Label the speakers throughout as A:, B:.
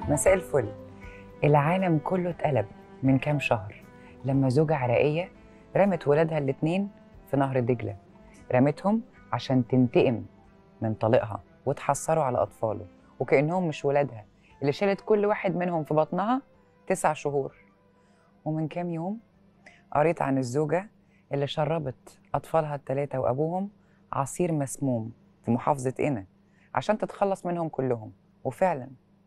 A: مساء الفل العالم كله اتقلب من كام شهر لما زوجة عراقية رمت ولادها الاتنين في نهر دجلة رمتهم عشان تنتقم من طليقها وتحصروا على أطفاله وكأنهم مش ولادها اللي شالت كل واحد منهم في بطنها تسع شهور ومن كام يوم قريت عن الزوجة اللي شربت أطفالها التلاتة وأبوهم عصير مسموم في محافظة قنا عشان تتخلص منهم كلهم وفعلا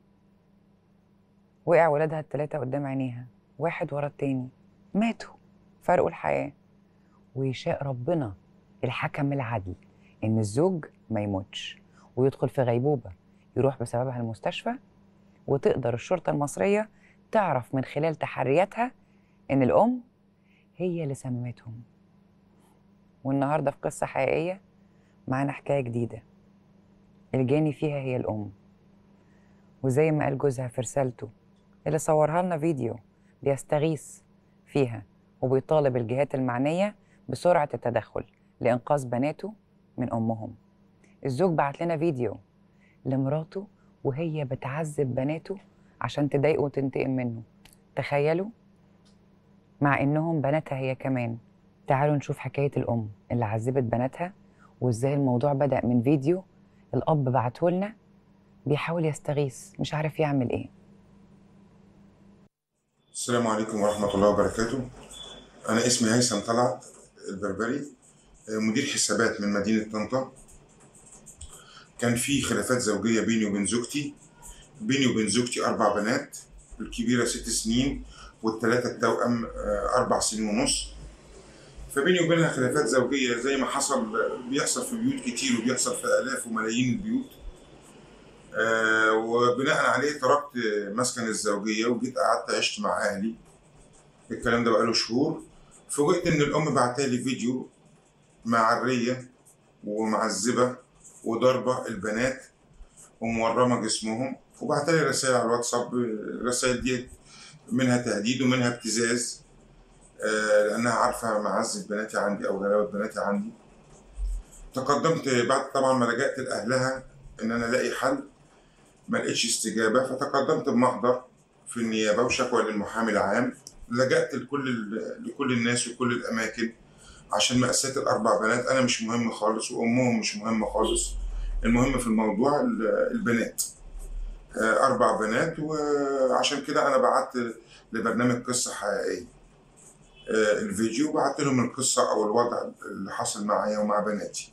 A: وقع ولادها التلاتة قدام عينيها واحد ورا التاني ماتوا فرقوا الحياة ويشاء ربنا الحكم العدل إن الزوج ما يموتش ويدخل في غيبوبة يروح بسببها المستشفى وتقدر الشرطة المصرية تعرف من خلال تحرياتها إن الأم هي اللي سممتهم والنهاردة في قصة حقيقية معانا حكاية جديدة الجاني فيها هي الأم وزي ما قال جوزها في رسالته اللي صورها لنا فيديو بيستغيث فيها وبيطالب الجهات المعنية بسرعة التدخل لإنقاذ بناته من أمهم الزوج بعت لنا فيديو لمراته وهي بتعذب بناته عشان تضايقه وتنتقم منه تخيلوا مع إنهم بناتها هي كمان تعالوا نشوف حكاية الأم اللي عذبت بناتها وإزاي الموضوع بدأ من فيديو الأب بعته لنا بيحاول يستغيث مش عارف يعمل إيه
B: السلام عليكم ورحمة الله وبركاته أنا اسمي هيثم طلعت البربري مدير حسابات من مدينة طنطا كان في خلافات زوجية بيني وبين زوجتي بيني وبين زوجتي أربع بنات الكبيرة ست سنين والثلاثة التوأم آه، أربع سنين ونص فبيني وبينها خلافات زوجية زي ما حصل بيحصل في بيوت كتير وبيحصل في آلاف وملايين البيوت آه، وبناء عليه تركت مسكن الزوجية وجيت قعدت عشت مع أهلي الكلام ده بقاله شهور فوجئت إن الأم بعتالي فيديو معرية ومعذبة وضربة البنات ومورمة جسمهم وبعتلي رسائل على الواتساب الرسائل دي منها تهديد ومنها ابتزاز آه، لأنها عارفة معزة بناتي عندي أو غلاوة بناتي عندي تقدمت بعد طبعا ما لجأت لأهلها إن أنا ألاقي حل ما لقيتش استجابة فتقدمت بمحضر في النيابة وشكوى للمحامي العام لجأت لكل ال- لكل الناس وكل الأماكن عشان مأساة الأربع بنات أنا مش مهم خالص وأمهم مش مهمة خالص المهم في الموضوع ال- البنات آه، أربع بنات وعشان كده أنا بعت لبرنامج قصة حقيقية آه، الفيديو وبعت لهم القصة أو الوضع اللي حصل معايا ومع بناتي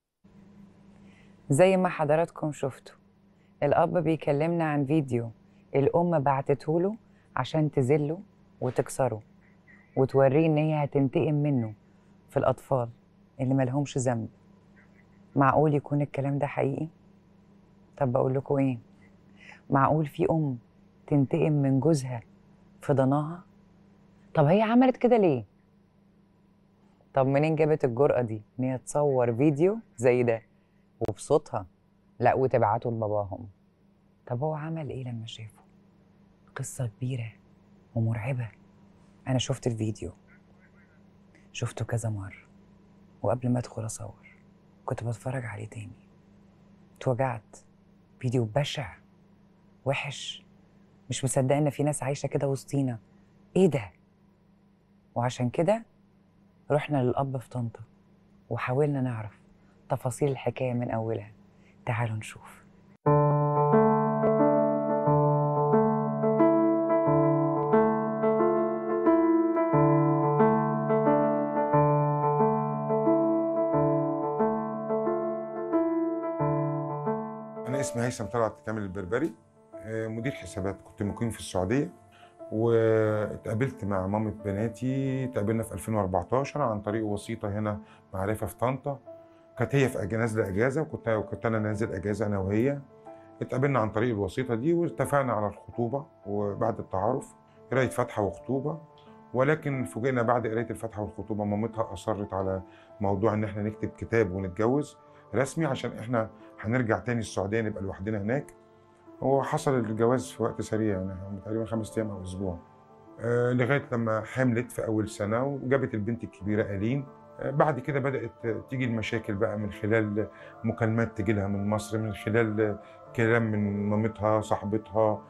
A: زي ما حضراتكم شفتوا الأب بيكلمنا عن فيديو الأم بعتته له عشان تذله وتكسره وتوريه إن هي هتنتقم منه في الأطفال اللي ملهمش ذنب معقول يكون الكلام ده حقيقي؟ طب بقول لكم إيه؟ معقول في أم تنتقم من جوزها في ضناها؟ طب هي عملت كده ليه؟ طب منين جابت الجرأة دي إن هي تصور فيديو زي ده وبصوتها لا وتبعته لباباهم طب هو عمل ايه لما شافه قصة كبيرة ومرعبة أنا شفت الفيديو شفته كذا مرة وقبل ما أدخل أصور كنت بتفرج عليه تاني اتوجعت فيديو بشع وحش مش مصدقة إن في ناس عايشة كده وسطينا إيه ده؟ وعشان كده رحنا للأب في طنطا وحاولنا نعرف تفاصيل الحكاية من أولها تعالوا نشوف
B: أنا اسمي هيثم طلعت كامل البربري آه، مدير حسابات كنت مقيم في السعودية واتقابلت مع مامة بناتي اتقابلنا في 2014 عن طريق وسيطة هنا معرفة في طنطا كانت هي في أج- نازلة أجازة وكنت وكنت أنا نازل أجازة أنا وهي اتقابلنا عن طريق الوسيطة دي واتفقنا على الخطوبة وبعد التعارف قراية فاتحة وخطوبة ولكن فوجئنا بعد قراية الفاتحة والخطوبة مامتها أصرت على موضوع إن احنا نكتب كتاب ونتجوز رسمي عشان احنا هنرجع تاني السعودية نبقى لوحدنا هناك هو حصل الجواز في وقت سريع يعني تقريبا خمس أيام أو أسبوع آه، لغاية لما حملت في أول سنة وجابت البنت الكبيرة ألين آه، بعد كده بدأت تيجي المشاكل بقى من خلال مكالمات تجي لها من مصر من خلال كلام من مامتها صاحبتها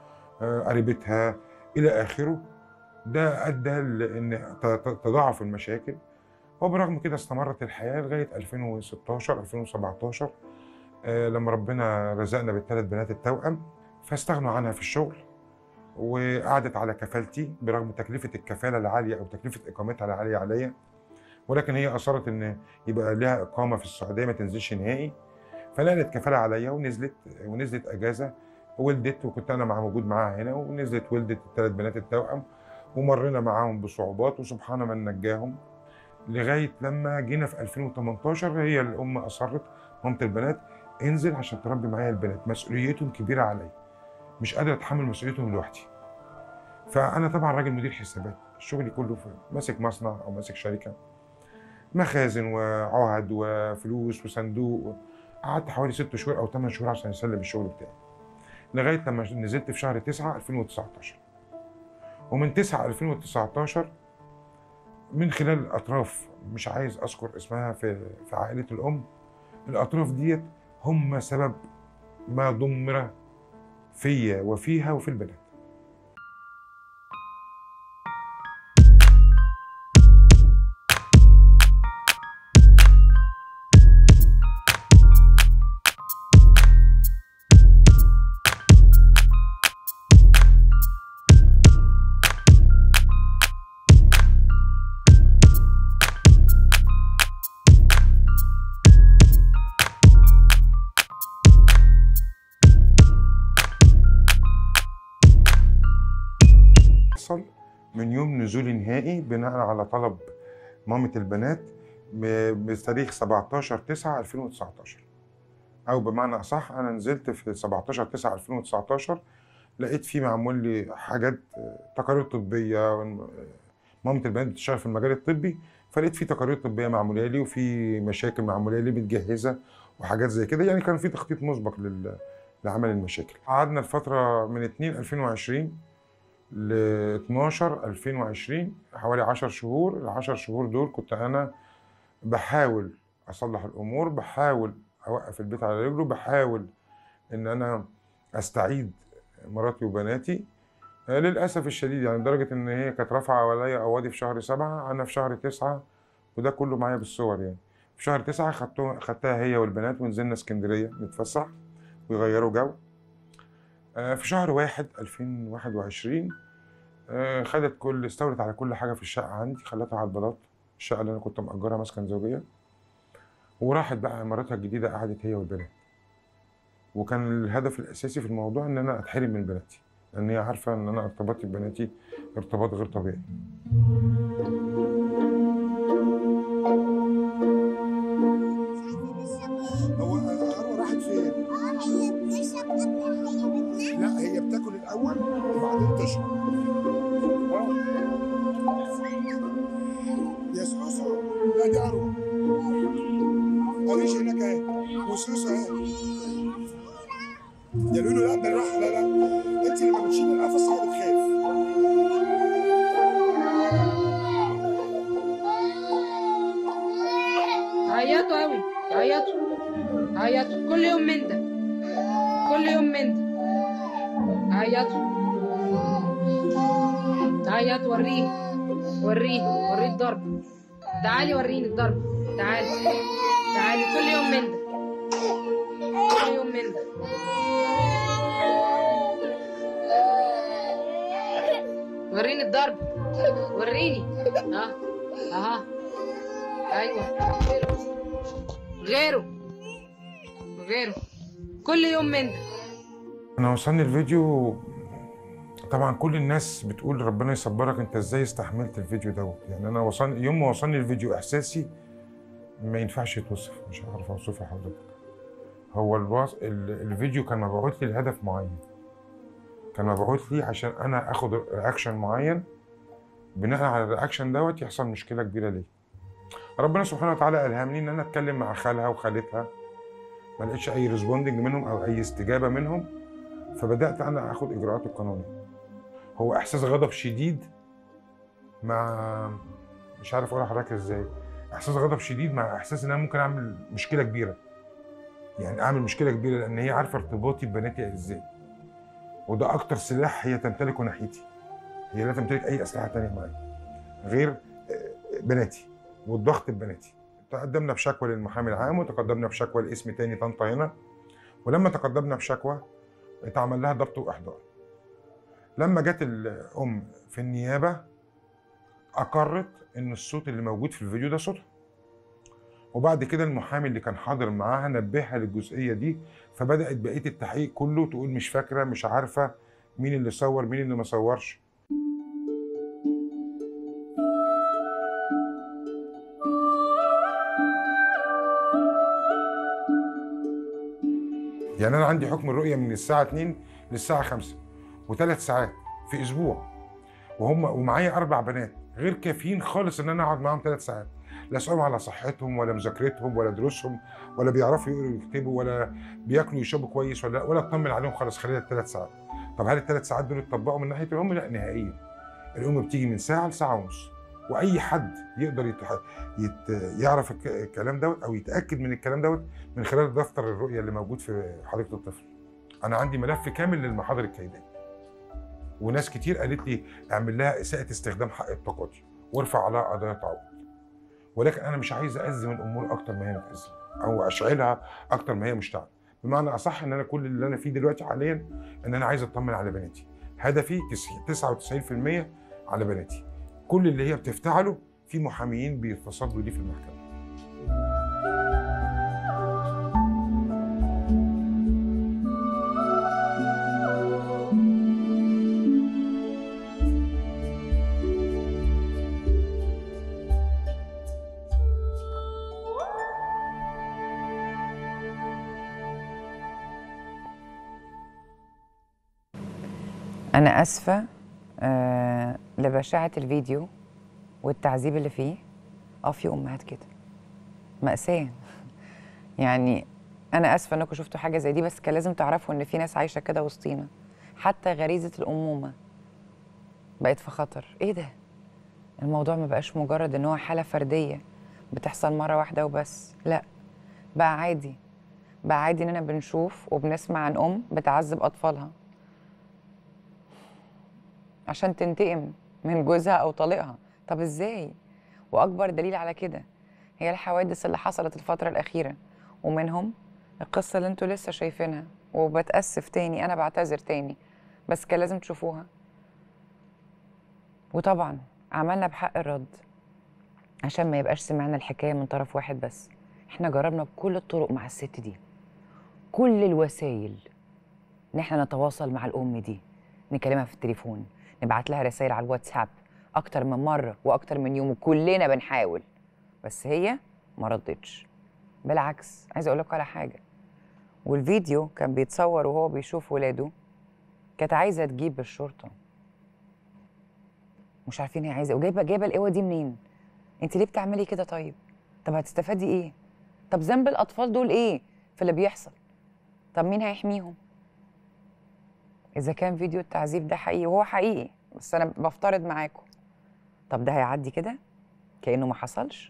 B: آه، قريبتها الى اخره ده ادى لان ت- ت- تضاعف المشاكل وبرغم كده استمرت الحياه لغايه 2016 2017 آه، لما ربنا رزقنا بالثلاث بنات التوأم فاستغنوا عنها في الشغل وقعدت على كفالتي برغم تكلفه الكفاله العاليه او تكلفه اقامتها العاليه عليا ولكن هي اصرت ان يبقى لها اقامه في السعوديه ما تنزلش نهائي فنقلت كفاله عليا ونزلت ونزلت اجازه ولدت وكنت انا مع موجود معاها هنا ونزلت ولدت الثلاث بنات التوأم ومرينا معاهم بصعوبات وسبحان من نجاهم لغايه لما جينا في 2018 هي الام اصرت مامه البنات انزل عشان تربي معايا البنات مسؤوليتهم كبيره عليا مش قادر اتحمل مسؤوليتهم لوحدي فانا طبعا راجل مدير حسابات شغلي كله في ماسك مصنع او ماسك شركه مخازن وعهد وفلوس وصندوق قعدت حوالي ست شهور او ثمان شهور عشان اسلم الشغل بتاعي لغايه لما نزلت في شهر 9 2019 ومن 9 2019 من خلال الاطراف مش عايز اذكر اسمها في في عائله الام الاطراف ديت هم سبب ما دمر فيا وفيها وفي البلد حصل من يوم نزولي نهائي بناء على طلب مامة البنات ب- بتاريخ 17 9 2019 او بمعنى اصح انا نزلت في 17 9 2019 لقيت في معمول لي حاجات آه، تقارير طبيه آه، مامة البنات بتشتغل في المجال الطبي فلقيت في تقارير طبيه معموله لي وفي مشاكل معموله لي متجهزه وحاجات زي كده يعني كان في تخطيط مسبق لل- لعمل المشاكل قعدنا الفتره من 2 2020 ل 12 2020 حوالي 10 شهور ال 10 شهور دول كنت انا بحاول اصلح الامور بحاول اوقف البيت على رجله بحاول ان انا استعيد مراتي وبناتي آه، للاسف الشديد يعني لدرجه ان هي كانت رافعه عليا قواضي في شهر سبعة انا في شهر تسعة وده كله معايا بالصور يعني في شهر تسعة خدته خدتها هي والبنات ونزلنا اسكندريه نتفسح ويغيروا جو آه، في شهر واحد 2021 آه، خدت كل استولت على كل حاجه في الشقه عندي خلتها على البلاط الشقه اللي انا كنت مأجرها مسكن زوجيه وراحت بقى مراتها الجديده قعدت هي والبنات وكان الهدف الاساسي في الموضوع ان انا اتحرم من بناتي لان هي عارفه ان انا ارتباطي ببناتي ارتباط غير طبيعي
C: هو هو راحت فين؟
D: هي بتشرب قبل هي بتنام
C: لا هي بتاكل الاول وبعدين تشرب يا سوسو لا دي اروى قريش هناك اهي وسوسو اهي يا لولو لا بالراحه لا لا انت لما بتشيل القفص هي بتخاف
E: عيطوا قوي عيطوا عيطوا كل يوم من ده كل يوم من ده عيطوا عيط وريه وريه وريه الضرب تعالي وريني الضرب تعالي تعالي كل يوم من ده كل يوم من ده وريني الضرب وريني اه اها ايوه غيره غيره غيره كل يوم من ده
B: انا وصلني الفيديو طبعا كل الناس بتقول ربنا يصبرك انت ازاي استحملت الفيديو دوت يعني انا وصلني يوم ما وصلني الفيديو احساسي ما ينفعش يتوصف مش هعرف اوصفه لحضرتك هو الواص... ال- الفيديو كان مبعوث لي لهدف معين كان مبعوث لي عشان انا اخد رياكشن معين بناء على الرياكشن دوت يحصل مشكله كبيره ليا ربنا سبحانه وتعالى الهمني ان انا اتكلم مع خالها وخالتها ما لقيتش اي ريسبوندنج منهم او اي استجابه منهم فبدات انا اخد اجراءات القانونيه هو احساس غضب شديد مع مش عارف اقول لحضرتك ازاي احساس غضب شديد مع احساس ان انا ممكن اعمل مشكله كبيره يعني اعمل مشكله كبيره لان هي عارفه ارتباطي ببناتي ازاي وده اكتر سلاح هي تمتلكه ناحيتي هي لا تمتلك اي اسلحه تانية معايا غير آه، بناتي والضغط ببناتي تقدمنا بشكوى للمحامي العام وتقدمنا بشكوى لاسم تاني طنطا هنا ولما تقدمنا بشكوى اتعمل لها ضبط واحضار لما جت الام في النيابه اقرت ان الصوت اللي موجود في الفيديو ده صوتها وبعد كده المحامي اللي كان حاضر معاها نبهها للجزئيه دي فبدات بقيه التحقيق كله تقول مش فاكره مش عارفه مين اللي صور مين اللي ما صورش يعني انا عندي حكم الرؤيه من الساعه 2 للساعه 5 وثلاث ساعات في اسبوع وهم ومعايا اربع بنات غير كافيين خالص ان انا اقعد معاهم ثلاث ساعات لا اسالهم على صحتهم ولا مذاكرتهم ولا دروسهم ولا بيعرفوا يقروا ويكتبوا ولا بياكلوا ويشربوا كويس ولا ولا اطمن عليهم خالص خلال الثلاث ساعات طب هل الثلاث ساعات دول اتطبقوا من ناحيه الام لا نهائيا الام بتيجي من ساعه لساعه ونص واي حد يقدر يتح... يت... يعرف الك... الكلام دوت او يتاكد من الكلام دوت من خلال دفتر الرؤيه اللي موجود في حديقه الطفل انا عندي ملف كامل للمحاضر الكيديه وناس كتير قالت لي اعمل لها اساءه استخدام حق التقاضي وارفع عليها قضايا تعويض ولكن انا مش عايز ازم الامور اكتر ما هي متازمه او اشعلها اكتر ما هي مشتعله بمعنى اصح ان انا كل اللي انا فيه دلوقتي حاليا ان انا عايز اطمن على بناتي هدفي 99% على بناتي كل اللي هي بتفتعله في محاميين بيتصدوا ليه في المحكمه
A: أنا آسفة آه لبشاعة الفيديو والتعذيب اللي فيه اه في أمهات كده مأساة يعني أنا آسفة إنكم شفتوا حاجة زي دي بس كان لازم تعرفوا إن في ناس عايشة كده وسطينا حتى غريزة الأمومة بقت في خطر إيه ده؟ الموضوع ما بقاش مجرد إن هو حالة فردية بتحصل مرة واحدة وبس لا بقى عادي بقى عادي إننا بنشوف وبنسمع عن أم بتعذب أطفالها عشان تنتقم من جوزها او طليقها طب ازاي واكبر دليل على كده هي الحوادث اللي حصلت الفتره الاخيره ومنهم القصه اللي انتوا لسه شايفينها وبتاسف تاني انا بعتذر تاني بس كان لازم تشوفوها وطبعا عملنا بحق الرد عشان ما يبقاش سمعنا الحكايه من طرف واحد بس احنا جربنا بكل الطرق مع الست دي كل الوسائل ان احنا نتواصل مع الام دي نكلمها في التليفون نبعت لها رسائل على الواتساب اكتر من مره واكتر من يوم وكلنا بنحاول بس هي ما ردتش بالعكس عايزه اقول لكم على حاجه والفيديو كان بيتصور وهو بيشوف ولاده كانت عايزه تجيب الشرطه مش عارفين هي عايزه وجايبه جايبه القوه دي منين انت ليه بتعملي كده طيب طب هتستفادي ايه طب ذنب الاطفال دول ايه في اللي بيحصل طب مين هيحميهم اذا كان فيديو التعذيب ده حقيقي وهو حقيقي بس انا بفترض معاكم طب ده هيعدي كده كانه ما حصلش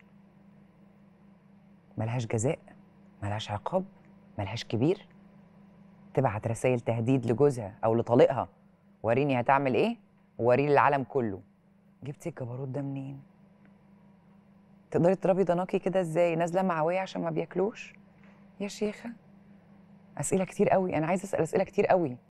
A: ملهاش جزاء ملهاش عقاب ملهاش كبير تبعت رسائل تهديد لجوزها او لطليقها وريني هتعمل ايه ووريني العالم كله جبتي الجبروت ده منين تقدري تضربي ضناكي كده ازاي نازله معويه عشان ما بياكلوش يا شيخه اسئله كتير قوي انا عايزه اسال اسئله كتير قوي